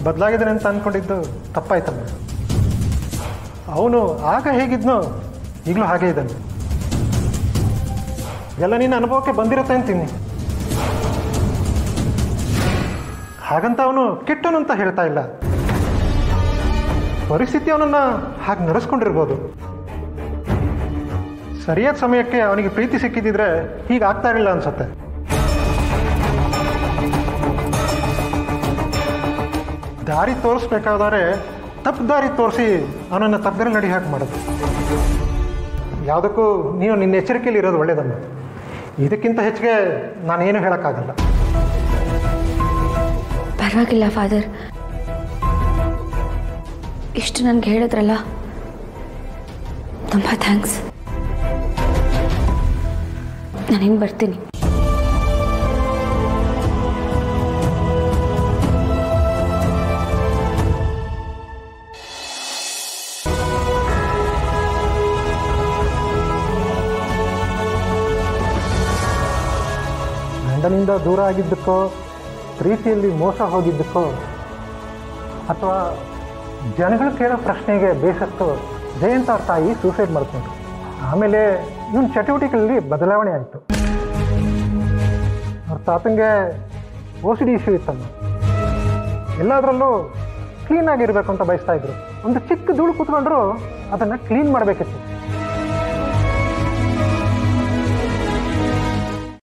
ಬದಲಾಗಿದ್ದಾನೆ ಅಂತ ಅಂದ್ಕೊಂಡಿದ್ದು ತಪ್ಪಾಯ್ತಮ್ಮ ಅವನು ಆಗ ಹೇಗಿದ್ನೋ ಈಗಲೂ ಹಾಗೇ ಇದ್ದಾನೆ ಎಲ್ಲ ನಿನ್ನ ಅನುಭವಕ್ಕೆ ಬಂದಿರುತ್ತೆ ಅಂತೀನಿ ಹಾಗಂತ ಅವನು ಕೆಟ್ಟನು ಅಂತ ಹೇಳ್ತಾ ಇಲ್ಲ ಪರಿಸ್ಥಿತಿ ಅವನನ್ನು ಹಾಗೆ ನಡೆಸ್ಕೊಂಡಿರ್ಬೋದು ಸರಿಯಾದ ಸಮಯಕ್ಕೆ ಅವನಿಗೆ ಪ್ರೀತಿ ಸಿಕ್ಕಿದ್ದಿದ್ರೆ ಹೀಗೆ ಆಗ್ತಾ ಇರಲಿಲ್ಲ ಅನ್ಸುತ್ತೆ ದಾರಿ ತೋರಿಸ್ಬೇಕಾದ್ರೆ ತಪ್ಪು ದಾರಿ ತೋರಿಸಿ ಅವನನ್ನು ತಪ್ಪದಲ್ಲಿ ನಡಿ ಹಾಕಿ ಮಾಡೋದು ಯಾವುದಕ್ಕೂ ನೀನು ನಿನ್ನ ಎಚ್ಚರಿಕೆಯಲ್ಲಿ ಇರೋದು ಒಳ್ಳೆಯದಮ್ಮ ಇದಕ್ಕಿಂತ ಹೆಚ್ಚಿಗೆ ನಾನೇನು ಹೇಳೋಕ್ಕಾಗಲ್ಲ ಪರವಾಗಿಲ್ಲ ಫಾದರ್ ಇಷ್ಟು ನನಗೆ ಹೇಳಿದ್ರಲ್ಲ ತುಂಬ ಥ್ಯಾಂಕ್ಸ್ ನಾನು ಹಿಂಗೆ ಬರ್ತೀನಿ ಗಂಡನಿಂದ ದೂರ ಆಗಿದ್ದಕ್ಕೋ ಪ್ರೀತಿಯಲ್ಲಿ ಮೋಸ ಹೋಗಿದ್ದಕ್ಕೋ ಅಥವಾ ಜನಗಳು ಕೇಳೋ ಪ್ರಶ್ನೆಗೆ ಬೇಸತ್ತು ಜಯಂತ್ ಅವ್ರ ತಾಯಿ ಸೂಸೈಡ್ ಮಾಡ್ಕೊಂಡ್ರು ಆಮೇಲೆ ಇವನ್ ಚಟುವಟಿಕೆಗಳಲ್ಲಿ ಬದಲಾವಣೆ ಆಯಿತು ಅವ್ರ ತಾತಂಗೆ ಓ ಸಿ ಡಿ ಇಶ್ಯೂ ಇತ್ತಮ್ಮ ಎಲ್ಲದರಲ್ಲೂ ಕ್ಲೀನಾಗಿರ್ಬೇಕು ಅಂತ ಬಯಸ್ತಾ ಇದ್ರು ಒಂದು ಚಿಕ್ಕ ಧೂಳು ಕೂತ್ಕೊಂಡ್ರು ಅದನ್ನು ಕ್ಲೀನ್ ಮಾಡಬೇಕಿತ್ತು